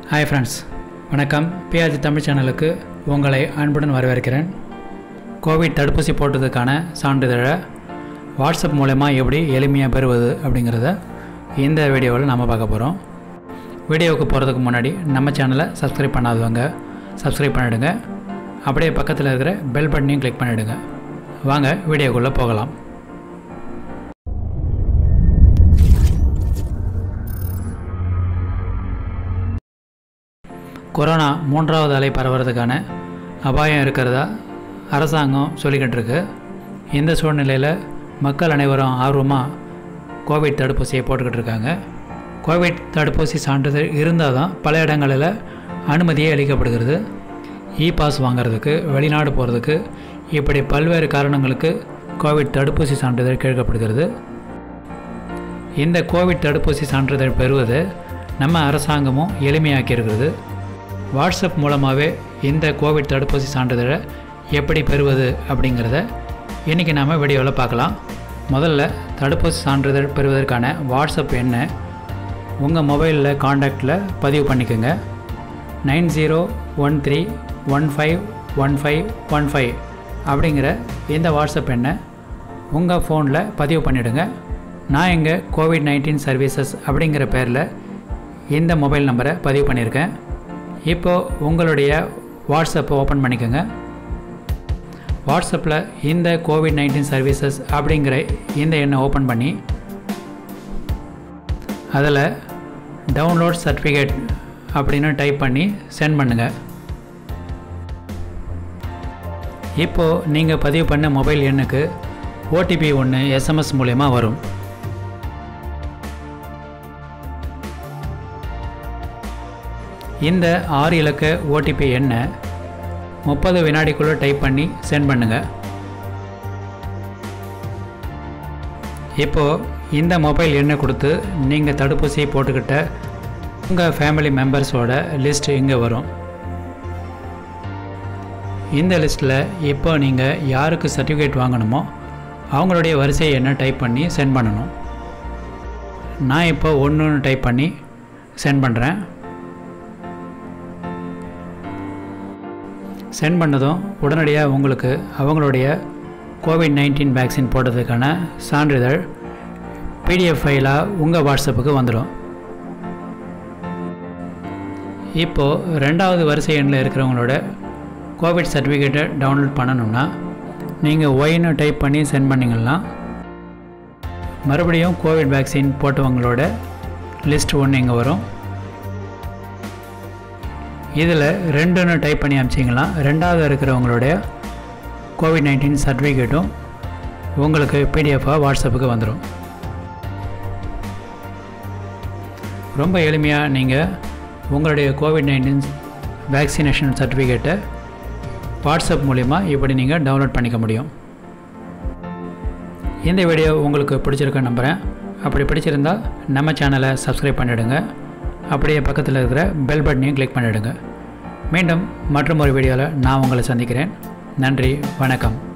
hi friends வணக்கம் BRG Tamil சேனலுக்கு உங்களை அன்புடன் வரவேற்கிறேன் கோவிட் தடுப்பூசி போட்டதுக்கான சான்றிதழை வாட்ஸ்அப் மூலயமா எப்படி எளிமையாக பெறுவது அப்படிங்கிறத இந்த வீடியோவில் நம்ம பார்க்க போகிறோம் வீடியோவுக்கு போகிறதுக்கு முன்னாடி நம்ம சேனலை சப்ஸ்கிரைப் பண்ணாதவங்க சப்ஸ்கிரைப் பண்ணிவிடுங்க அப்படியே பக்கத்தில் இருக்கிற பெல் பட்டனையும் கிளிக் பண்ணிவிடுங்க வாங்க வீடியோக்குள்ளே போகலாம் கொரோனா மூன்றாவது அலை பரவுறதுக்கான அபாயம் இருக்கிறதா அரசாங்கம் சொல்லிக்கிட்டு இருக்கு இந்த சூழ்நிலையில் மக்கள் அனைவரும் ஆர்வமாக கோவிட் தடுப்பூசியை போட்டுக்கிட்டு இருக்காங்க கோவிட் தடுப்பூசி சான்றிதழ் இருந்தால் தான் பல இடங்களில் அனுமதியே அளிக்கப்படுகிறது இ பாஸ் வாங்குறதுக்கு வெளிநாடு போகிறதுக்கு இப்படி பல்வேறு காரணங்களுக்கு கோவிட் தடுப்பூசி சான்றிதழ் கேட்கப்படுகிறது இந்த கோவிட் தடுப்பூசி சான்றிதழ் பெறுவது நம்ம அரசாங்கமும் எளிமையாக்கி இருக்கிறது வாட்ஸ்அப் மூலமாகவே இந்த கோவிட் தடுப்பூசி சான்றிதழை எப்படி பெறுவது அப்படிங்கிறத இன்றைக்கி நாம் வீடியோவில் பார்க்கலாம் முதல்ல தடுப்பூசி சான்றிதழ் பெறுவதற்கான வாட்ஸ்அப் எண்ணை உங்கள் மொபைலில் காண்டாக்டில் பதிவு பண்ணிக்கோங்க nine zero one three one five one five one five அப்படிங்கிற இந்த வாட்ஸ்அப் எண்ணை உங்கள் ஃபோனில் பதிவு பண்ணிவிடுங்க நான் இங்கே கோவிட் நைன்டீன் சர்வீசஸ் அப்படிங்கிற பேரில் இந்த மொபைல் நம்பரை பதிவு பண்ணியிருக்கேன் இப்போது உங்களுடைய வாட்ஸ்அப்பை ஓப்பன் பண்ணிக்கோங்க வாட்ஸ்அப்பில் இந்த கோவிட் நைன்டீன் சர்வீசஸ் அப்படிங்கிற இந்த எண்ணை ஓப்பன் பண்ணி அதில் டவுன்லோட் சர்டிஃபிகேட் அப்படின்னு டைப் பண்ணி சென்ட் பண்ணுங்கள் இப்போது நீங்கள் பதிவு பண்ண மொபைல் எண்ணுக்கு ஓடிபி ஒன்று எஸ்எம்எஸ் மூலயமா வரும் இந்த ஆறு இலக்க ஓடிபி எண்ணை முப்பது வினாடிக்குள்ளே டைப் பண்ணி சென்ட் பண்ணுங்கள் இப்போது இந்த மொபைல் எண்ணை கொடுத்து நீங்கள் தடுப்பூசி போட்டுக்கிட்ட உங்கள் ஃபேமிலி மெம்பர்ஸோட லிஸ்ட் இங்கே வரும் இந்த லிஸ்ட்டில் இப்போ நீங்கள் யாருக்கு சர்டிஃபிகேட் வாங்கணுமோ அவங்களுடைய வரிசை எண்ணை டைப் பண்ணி சென்ட் பண்ணணும் நான் இப்போ ஒன்று டைப் பண்ணி சென்ட் பண்ணுறேன் சென்ட் பண்ணதும் உடனடியாக உங்களுக்கு அவங்களுடைய கோவிட் நைன்டீன் வேக்சின் போட்டதுக்கான சான்றிதழ் பிடிஎஃப் ஃபைலாக உங்கள் வாட்ஸ்அப்புக்கு வந்துடும் இப்போது ரெண்டாவது வரிசை எண்ணில் இருக்கிறவங்களோட கோவிட் சர்டிஃபிகேட்டை டவுன்லோட் பண்ணணும்னா நீங்கள் ஒயின்னு டைப் பண்ணி சென்ட் பண்ணிங்கன்னா மறுபடியும் கோவிட் வேக்சின் போட்டவங்களோட லிஸ்ட் ஒன்று இங்கே வரும் இதில் ரெண்டுன்னு டைப் பண்ணி அனுப்பிச்சிங்களா ரெண்டாவது இருக்கிறவங்களுடைய கோவிட் நைன்டீன் சர்டிஃபிகேட்டும் உங்களுக்கு பிடிஎஃபாக வாட்ஸ்அப்புக்கு வந்துடும் ரொம்ப எளிமையாக நீங்கள் உங்களுடைய கோவிட் நைன்டீன் வேக்சினேஷன் சர்டிஃபிகேட்டை வாட்ஸ்அப் மூலிமா இப்படி நீங்கள் டவுன்லோட் பண்ணிக்க முடியும் இந்த வீடியோ உங்களுக்கு பிடிச்சிருக்க நம்புகிறேன் அப்படி பிடிச்சிருந்தால் நம்ம சேனலை சப்ஸ்கிரைப் பண்ணிவிடுங்க அப்படியே பக்கத்தில் இருக்கிற பெல் பட்டனையும் கிளிக் பண்ணிவிடுங்க மீண்டும் மற்றும் ஒரு வீடியோவில் நான் உங்களை சந்திக்கிறேன் நன்றி வணக்கம்